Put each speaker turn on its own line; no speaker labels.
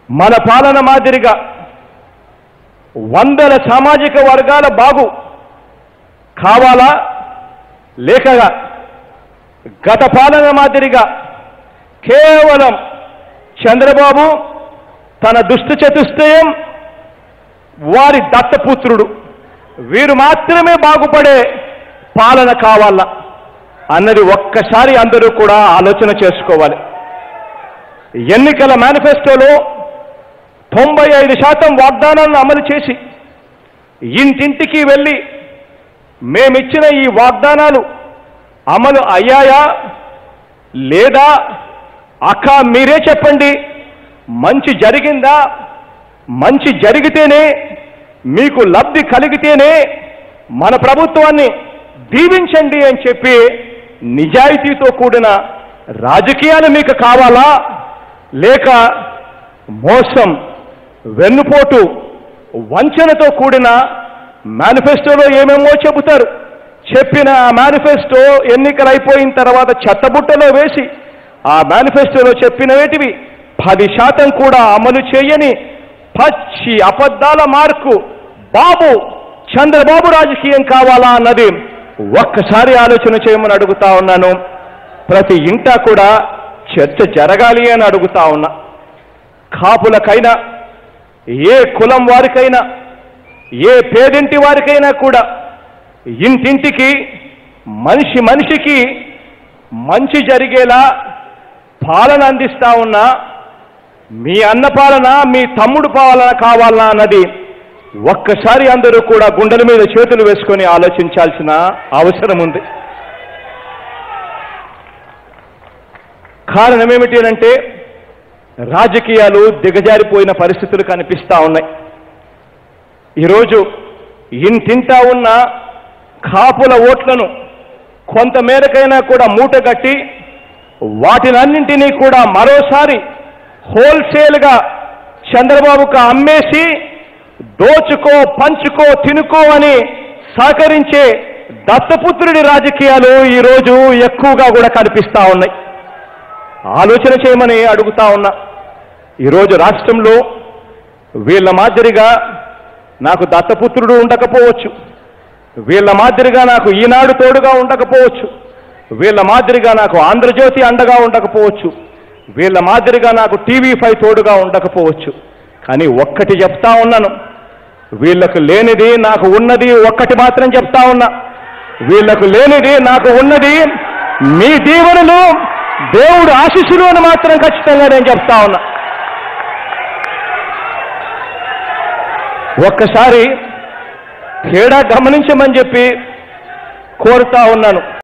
మన పాలన మాదిరిగా వందల సామాజిక వర్గాల బాగు కావాలా లేకగా గత పాలన మాదిరిగా కేవలం చంద్రబాబు తన దుష్ట చతుష్టయం వారి దత్తపుత్రుడు వీరు మాత్రమే బాగుపడే పాలన కావాలా అన్నది ఒక్కసారి అందరూ కూడా ఆలోచన చేసుకోవాలి ఎన్నికల మేనిఫెస్టోలో తొంభై ఐదు శాతం వాగ్దానాలను అమలు చేసి ఇంటింటికి వెళ్ళి మేమిచ్చిన ఈ వాగ్దానాలు అమలు అయ్యాయా లేదా అక్క మీరే చెప్పండి మంచి జరిగిందా మంచి జరిగితేనే మీకు లబ్ధి కలిగితేనే మన ప్రభుత్వాన్ని దీవించండి అని చెప్పి నిజాయితీతో కూడిన రాజకీయాలు మీకు కావాలా లేక మోసం వెన్నుపోటు వంచనతో కూడిన మేనిఫెస్టోలో ఏమేమో చెబుతారు చెప్పిన ఆ మేనిఫెస్టో ఎన్నికలు అయిపోయిన తర్వాత చెత్తబుట్టలో వేసి ఆ మేనిఫెస్టోలో చెప్పినవేటివి పది శాతం కూడా అమలు చేయని పచ్చి అబద్ధాల మార్కు బాబు చంద్రబాబు రాజకీయం కావాలా అన్నది ఒక్కసారి ఆలోచన చేయమని అడుగుతా ఉన్నాను ప్రతి ఇంటా కూడా చర్చ జరగాలి అని అడుగుతా ఉన్నా కాపులకైనా ఏ కులం వారికైనా ఏ పేదింటి వారికైనా కూడా ఇంటింటికి మనిషి మనిషికి మంచి జరిగేలా పాలన అందిస్తా ఉన్నా మీ అన్న పాలన మీ తమ్ముడు పాలన కావాలనా అన్నది ఒక్కసారి అందరూ కూడా గుండెల మీద చేతులు వేసుకొని ఆలోచించాల్సిన అవసరం ఉంది కారణం ఏమిటి అంటే రాజకీయాలు దిగజారిపోయిన పరిస్థితులు కనిపిస్తా ఉన్నాయి ఈరోజు ఇంటింటా ఉన్న కాపుల ఓట్లను కొంత మేరకైనా కూడా మూటగట్టి వాటినన్నింటినీ కూడా మరోసారి హోల్సేల్గా చంద్రబాబుకు అమ్మేసి దోచుకో పంచుకో తినుకో అని సహకరించే దత్తపుత్రుడి రాజకీయాలు ఈరోజు ఎక్కువగా కూడా కనిపిస్తా ఉన్నాయి ఆలోచన చేయమని అడుగుతా ఉన్నా ఈరోజు రాష్ట్రంలో వీళ్ళ మాదిరిగా నాకు దత్తపుత్రుడు ఉండకపోవచ్చు వీళ్ళ మాదిరిగా నాకు ఈనాడు తోడుగా ఉండకపోవచ్చు వీళ్ళ మాదిరిగా నాకు ఆంధ్రజ్యోతి అండగా ఉండకపోవచ్చు వీళ్ళ మాదిరిగా నాకు టీవీ ఫైవ్ తోడుగా ఉండకపోవచ్చు కానీ ఒక్కటి చెప్తా ఉన్నాను వీళ్ళకు లేనిది నాకు ఉన్నది ఒక్కటి మాత్రం చెప్తా ఉన్నా వీళ్ళకు లేనిది నాకు ఉన్నది మీ దీవెనలు దేవుడు ఆశీస్సులు అని మాత్రం ఖచ్చితంగా నేను చెప్తా ఉన్నా ఒక్కసారి తేడా గమనించమని చెప్పి కోరుతా ఉన్నాను